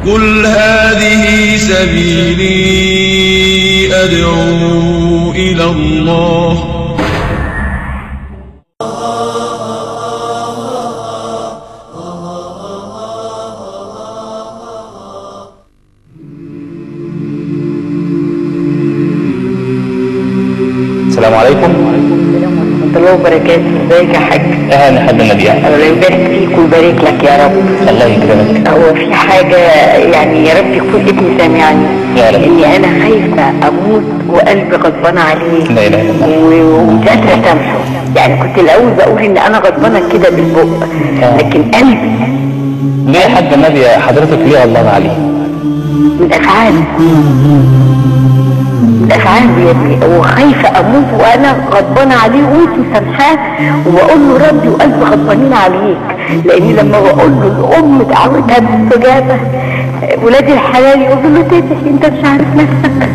قل هذه سبيلي أدعو إلى الله السلام عليكم السلام ورحمة الله وبركاته ازيك يا حاج اهلا حد النبي الله يبارك فيك ويبارك لك يا رب الله يكرمك هو في حاجة يعني يا رب يكون ابني سامعني يا رب. اني انا خايفة اموت وقلبي غضبان عليه لا إله إلا الله. و- ومش قادرة اسامحه يعني كنت الاول بقول ان انا غضبانة كده بالبق آه. لكن قلبي ليه يا حد النبي حضرتك ليه غضبان عليه من افعاله من افعاله يا ابني وخايفة اموت وانا غضبانة عليه وانت سامحاه وبقول له ربي وقلبي غضبانين عليك لاني لما بقول له الام دعوتها باستجابة ولاد الحلال يقولوا له تفتح انت مش عارف نفسك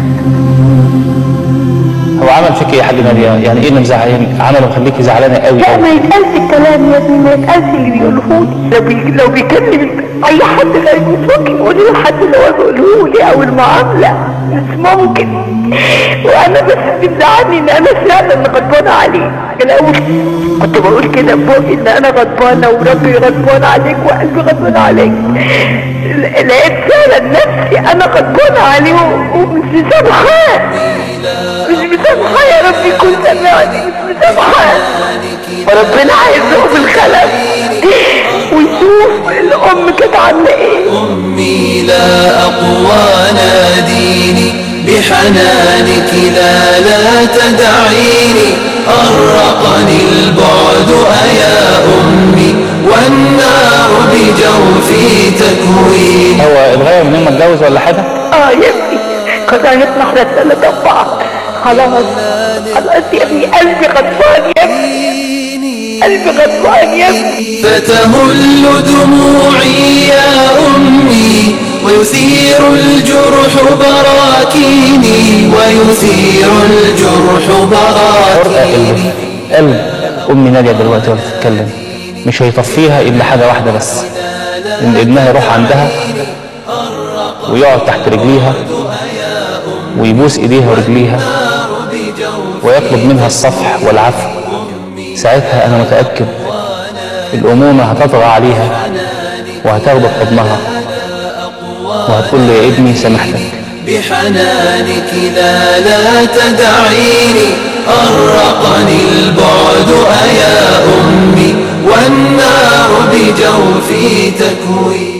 هو عمل فيك ايه يا حد النبي يعني ايه اللي مزعلان عمله مخليكي زعلانه قوي لا قوي ما يتقالش الكلام يا ابني ما يتقالش اللي بيقوله لي لو بي... لو بيكلم اي حد غير مش ممكن يقول له حد اللي هو بيقوله لي او المعامله مش ممكن وانا بس بيزعلني ان انا فعلا غضبانه عليه الاول كنت بقول كده بوقي ان انا غضبانه وربي غضبان عليك وقلبي غضبان عليك ل- لقيت فعلا نفسي انا غضبانه عليه و- ومش مسامحاه مش مسامحاه يا رب يكون سامعني مش مسامحاه وربنا هيرزقه بالخلف ويشوف الام كانت عامله ايه أمي لا أقوى ناديني بحنانك لا لا تدعيني أرقني البعد أيا أمي والنار بجوفي تكويني هو اتغير من يوم ما اتجوز ولا حاجه اه يا ابني كنا هنطلع رسالة أربعة خلاص خلاص يا ابني قلبي غضبان يا ابني قلبي غضبان يا ابني فتهل دموعي يا أمي ويثير الجرح براكيني ويثير الجرح فرقه براكيني قلب قلب امي ناديه دلوقتي وهي بتتكلم مش هيطفيها الا حاجه واحده بس ان ابنها يروح عندها ويقعد تحت رجليها ويبوس ايديها ورجليها ويطلب منها الصفح والعفو ساعتها انا متاكد الامومه هتطغى عليها وهتاخده في حضنها وهتقول له يا ابني سامحتك بحنانك لا لا تدعيني أرقني البعد أيا أمي والنار بجوفي تكويني